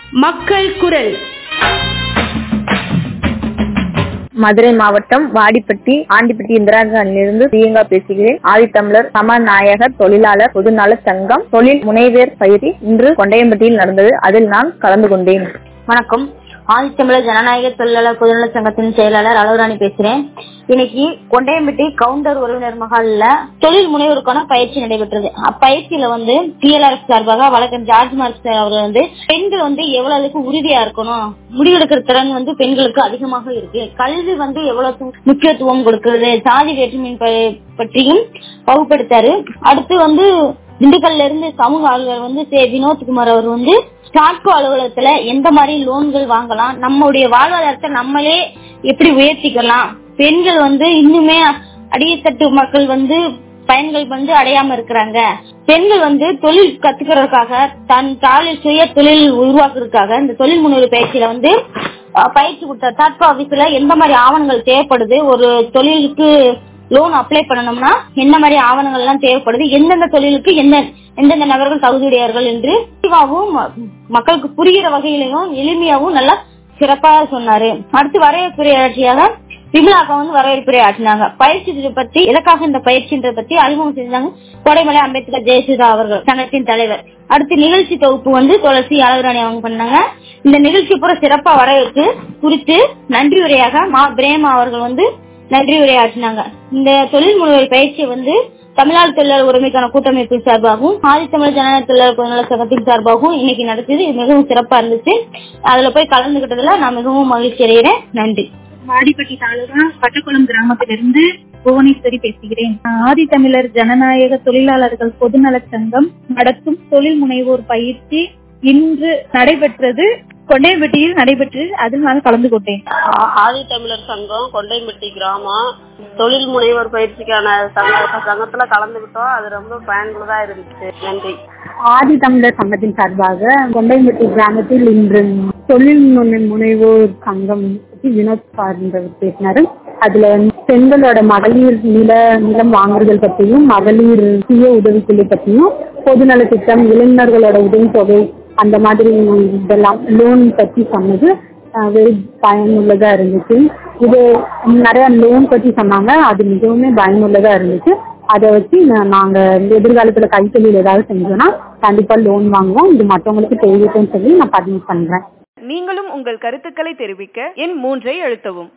மக்கள் குரல் மதுரை மாவட்டம் வாடிப்பட்டி ஆண்டிப்பட்டி இந்திரா காந்தியிலிருந்து பிரியங்கா பேசுகிறேன் ஆதித்தமிழர் சமநாயகர் தொழிலாளர் பொதுநல சங்கம் தொழில் முனைவேர் பயிற்சி இன்று கொண்டையம்பட்டியில் நடந்தது அதில் நான் கலந்து கொண்டேன் வணக்கம் ஆதித்தமிழர் ஜனநாயக தொழிலாளர் பொதுநல சங்கத்தின் செயலாளர் அளவுராணி பேசுறேன் இன்னைக்கு கொண்டையம்பட்டி கவுண்டர் உறவினர் மகால்ல தொழில் முனைவோருக்கான பயிற்சி நடைபெற்றது அப்பயிற்சியில வந்து டிஎல்ஆர்எஃப் சார்பாக வழக்கறிஞர் ஜார்ஜ் மார்க்ஸ் அவர்கள் வந்து பெண்கள் வந்து எவ்வளவு அளவுக்கு உறுதியா இருக்கணும் முடிவெடுக்கிற திறன் வந்து பெண்களுக்கு அதிகமாக இருக்கு கல்வி வந்து எவ்வளவு முக்கியத்துவம் கொடுக்கிறது சாதி வேற்றுமையின் ப- பற்றியும் வகுப்படுத்தாரு அடுத்து வந்து திண்டுக்கல்ல இருந்து சமூக ஆளுநர் வந்து சே வினோத்குமார் அவர் வந்து ஸ்டாட்கோ அலுவலகத்துல எந்த மாதிரி லோன்கள் வாங்கலாம் நம்மளுடைய வாழ்வாதாரத்தை நம்மளே எப்படி உயர்த்திக்கலாம் பெண்கள் வந்து இன்னுமே அடித்தட்டு மக்கள் வந்து பயன்கள் வந்து அடையாம இருக்கிறாங்க பெண்கள் வந்து தொழில் கத்துக்கிறதுக்காக தன் தாளில் சுய தொழில் உருவாக்குறதுக்காக இந்த தொழில் முனைவு பயிற்சியில வந்து அஹ், பயிற்சி கொடுத்த தாட்கோ ஆபீஸ்ல எந்த மாதிரி ஆவணங்கள் தேவைப்படுது ஒரு தொழிலுக்கு லோன் அப்ளை பண்ணணும்னா என்ன மாதிரி ஆவணங்கள் எல்லாம் தேவைப்படுது எந்தெந்த தொழிலுக்கு எந்த எந்தெந்த நபர்கள் தகுதியுடையவர்கள் என்று தெளிவாகவும் ம- மக்களுக்கு புரிகிற வகையிலையும் எளிமையாவும் நல்லா சிறப்பா சொன்னாரு அடுத்து வரவேற்புரையாற்றியாக விமலா அக்கா வந்து வரவேற்புரை ஆற்றினாங்க பயிற்சி இதை பத்தி எதற்காக இந்த பயிற்சின்றத பத்தி அறிமுகம் செஞ்சாங்க கோடைமலை அம்பேத்கர் ஜெயசுதா அவர்கள் சங்கத்தின் தலைவர் அடுத்து நிகழ்ச்சி தொகுப்பு வந்து துளசி அழகுராணி அவங்க பண்ணாங்க இந்த நிகழ்ச்சி பூரா சிறப்பா வரவேற்று குறித்து நன்றி உரையாக மா பிரேமா அவர்கள் வந்து நன்றி உரையாற்றினாங்க இந்த தொழில் முனைவர் பயிற்சியை வந்து தமிழ்நாடு தொழிலாளர் உரிமைக்கான கூட்டமைப்பு சார்பாகவும் ஆதித்தமிழ் ஜனநாயக தொழிலாளர் பொதுநல சங்கத்தின் சார்பாகவும் இன்னைக்கு நடத்தியது இது மிகவும் சிறப்பா இருந்துச்சு அதுல போய் கலந்துகிட்டதுல நான் மிகவும் மகிழ்ச்சி அடைகிறேன் நன்றி வாடிப்பட்டி தாலுகா பட்டக்குளம் கிராமத்திலிருந்து புவனேஸ்வரி பேசுகிறேன் ஆதித்தமிழர் ஜனநாயக தொழிலாளர்கள் பொதுநலச் சங்கம் நடத்தும் தொழில் முனைவோர் பயிற்சி இன்று நடைபெற்றது கொண்டையம்பட்டியில் நடைபெற்று அதில் நான் கலந்து கொண்டேன் ஆ- ஆதித்தமிழர் சங்கம் கொண்டைம்பட்டி கிராமம் தொழில் முனைவோர் பயிற்சிக்கான சங்க சங்கத்துல கலந்துகிட்டோம் அது ரொம்ப பயனுள்ளதா இருந்துச்சு நன்றி ஆதி தமிழர் சங்கத்தின் சார்பாக கொண்டையம்பட்டி கிராமத்தில் இன்று தொழில் முனை- முனைவோர் சங்கம் பற்றி வினோத் சார்ந்தவர் பேசினாரு அதுல வந்து பெண்களோட மகளிர் நில நிலம் வாங்குறதல் பற்றியும் மகளிர் சுய உதவிக்குழு பற்றியும் பொதுநல திட்டம் இளைஞர்களோட உதவித்தொகை அந்த மாதிரி இதெல்லாம் லோன் பற்றி சொன்னது அஹ், வெரி பயனுள்ளதா இருந்துச்சு இது நிறைய லோன் பற்றி சொன்னாங்க அது மிகவும் பயனுள்ளதா இருந்துச்சு அதை வச்சு நா- நாங்க எதிர்காலத்துல கைத்தொழில் ஏதாவது செஞ்சோம்னா கண்டிப்பா லோன் வாங்குவோம் இது மற்றவங்களுக்கு தெரிவிக்கும்னு சொல்லி நான் பதிவு பண்றேன் நீங்களும் உங்கள் கருத்துக்களை தெரிவிக்க எண் மூன்றை அழுத்தவும்